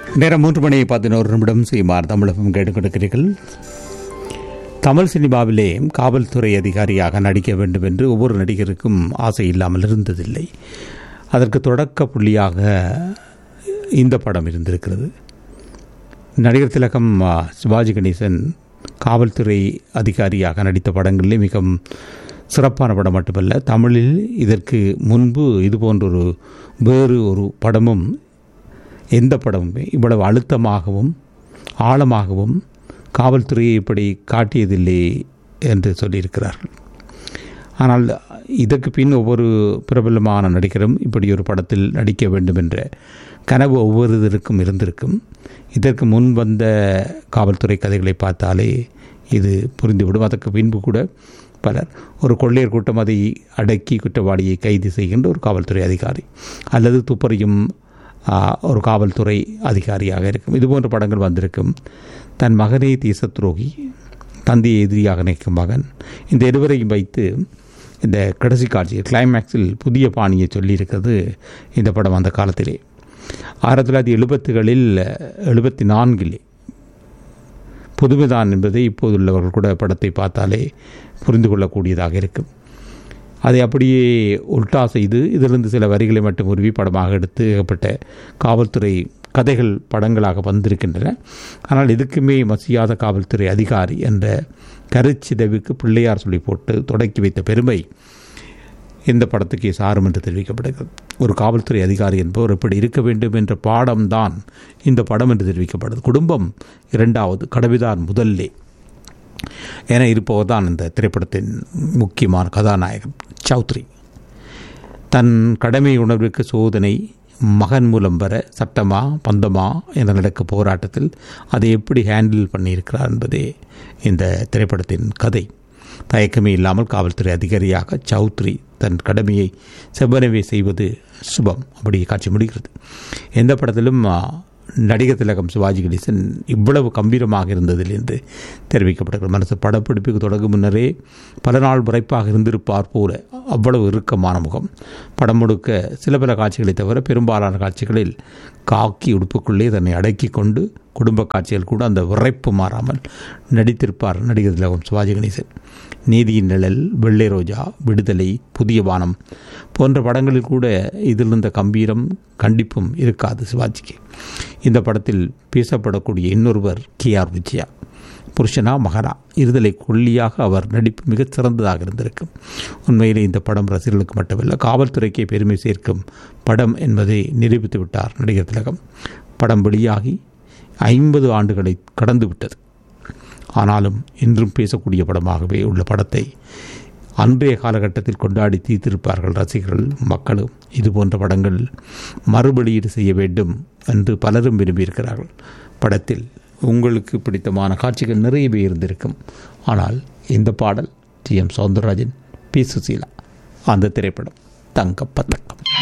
நேரம் மூன்று மணி பதினோரு நிமிடம் செய்யுமாறு தமிழகம் கேட்டுக்கொண்டிருக்கிறீர்கள் தமிழ் சினிமாவிலே காவல்துறை அதிகாரியாக நடிக்க வேண்டும் என்று ஒவ்வொரு நடிகருக்கும் ஆசை இல்லாமல் இருந்ததில்லை அதற்கு தொடக்க புள்ளியாக இந்த படம் இருந்திருக்கிறது நடிகர் திலகம் ஆ, சிவாஜி கணேசன் காவல்துறை அதிகாரியாக நடித்த படங்களிலே மிகவும் சிறப்பான படம் மட்டுமல்ல தமிழில் இதற்கு முன்பு இது போன்ற ஒரு வேறு ஒரு படமும் எந்த படமுமே இவ்வளவு அழுத்தமாகவும் ஆழமாகவும் காவல்துறையை இப்படி காட்டியதில்லை என்று சொல்லியிருக்கிறார்கள் ஆனால் இதற்கு பின் ஒவ்வொரு பிரபலமான நடிகரும் இப்படி ஒரு படத்தில் நடிக்க வேண்டும் என்ற கனவு ஒவ்வொருவருக்கும் இருந்திருக்கும் இதற்கு முன் வந்த காவல்துறை கதைகளை பார்த்தாலே இது புரிந்துவிடும் அதற்கு பின்பு கூட பலர் ஒரு கொள்ளையர் கூட்டம் அதை அடக்கி குற்றவாளியை கைது செய்கின்ற ஒரு காவல்துறை அதிகாரி அல்லது துப்பறியும் ஆ, ஒரு காவல்துறை அதிகாரியாக இருக்கும் இது போன்ற படங்கள் வந்திருக்கும் தன் மகனே தேச துரோகி தந்தையை எதிரியாக நிற்கும் மகன் இந்த இருவரையும் வைத்து இந்த கடைசி காட்சி கிளைமேக்ஸில் புதிய பாணியை சொல்லியிருக்கிறது இந்த படம் அந்த காலத்திலே ஆயிரத்தி தொள்ளாயிரத்தி எழுபத்துகளில் எழுபத்தி நான்கிலே புதுமைதான் என்பதை இப்போதுள்ளவர்கள் கூட படத்தை பார்த்தாலே புரிந்து கொள்ளக்கூடியதாக இருக்கும் அதை அப்படியே உல்டா செய்து இதிலிருந்து சில வரிகளை மட்டும் உருவி படமாக எடுத்து ஏகப்பட்ட காவல்துறை கதைகள் படங்களாக வந்திருக்கின்றன ஆனால் இதுக்குமே மசியாத காவல்துறை அதிகாரி என்ற கருச்சிதைவுக்கு பிள்ளையார் சொல்லி போட்டு தொடக்கி வைத்த பெருமை இந்த படத்துக்கு சாரும் என்று தெரிவிக்கப்படுகிறது ஒரு காவல்துறை அதிகாரி என்பவர் எப்படி இருக்க வேண்டும் என்ற பாடம்தான் இந்த படம் என்று தெரிவிக்கப்படுது குடும்பம் இரண்டாவது கடவுதான் முதல்லே என இருப்பவர் தான் இந்த திரைப்படத்தின் முக்கியமான கதாநாயகன் சௌத்ரி தன் கடமை உணர்வுக்கு சோதனை மகன் மூலம் வர சட்டமா பந்தமா என நடக்க போராட்டத்தில் அதை எப்படி ஹேண்டில் பண்ணியிருக்கிறார் என்பதே இந்த திரைப்படத்தின் கதை தயக்கமே இல்லாமல் காவல்துறை அதிகாரியாக சௌத்ரி தன் கடமையை செவ்வனவே செய்வது சுபம் அப்படி காட்சி முடிகிறது எந்த படத்திலும் ஆ, நடிகர் திலகம் சிவாஜி கணேசன் இவ்வளவு கம்பீரமாக இருந்ததில் என்று தெரிவிக்கப்படுகிறது மனசு படப்பிடிப்புக்கு தொடங்கும் முன்னரே பல நாள் முறைப்பாக இருந்திருப்பார் போல அவ்வளவு இறுக்கமான முகம் படம் முழுக்க சில பல காட்சிகளை தவிர பெரும்பாலான காட்சிகளில் காக்கி உடுப்புக்குள்ளே தன்னை அடக்கி கொண்டு குடும்ப காட்சிகள் கூட அந்த விரைப்பு மாறாமல் நடித்திருப்பார் நடிகர் திலகம் சிவாஜி கணேசன் நீதியின் நிழல் வெள்ளை ரோஜா விடுதலை புதிய வானம் போன்ற படங்களில் கூட இதில் இருந்த கம்பீரம் கண்டிப்பும் இருக்காது சிவாஜிக்கு இந்த படத்தில் பேசப்படக்கூடிய இன்னொருவர் கே ஆர் விஜயா புருஷனா மகனா இருதலை கொல்லியாக அவர் நடிப்பு மிகச் சிறந்ததாக இருந்திருக்கும் உண்மையிலே இந்த படம் ரசிகர்களுக்கு மட்டுமல்ல காவல்துறைக்கே பெருமை சேர்க்கும் படம் என்பதை நிரூபித்து விட்டார் நடிகர் திலகம் படம் வெளியாகி ஐம்பது ஆண்டுகளை கடந்து விட்டது ஆனாலும் இன்றும் பேசக்கூடிய படமாகவே உள்ள படத்தை அன்றைய காலகட்டத்தில் கொண்டாடி தீர்த்திருப்பார்கள் ரசிகர்கள் மக்களும் இது போன்ற படங்கள் மறுபெளியீடு செய்ய வேண்டும் என்று பலரும் விரும்பியிருக்கிறார்கள் படத்தில் உங்களுக்கு பிடித்தமான காட்சிகள் நிறையவே இருந்திருக்கும் ஆனால் இந்த பாடல் T M Soundararajan P Susheela அந்த திரைப்படம் தங்கப்பதக்கம்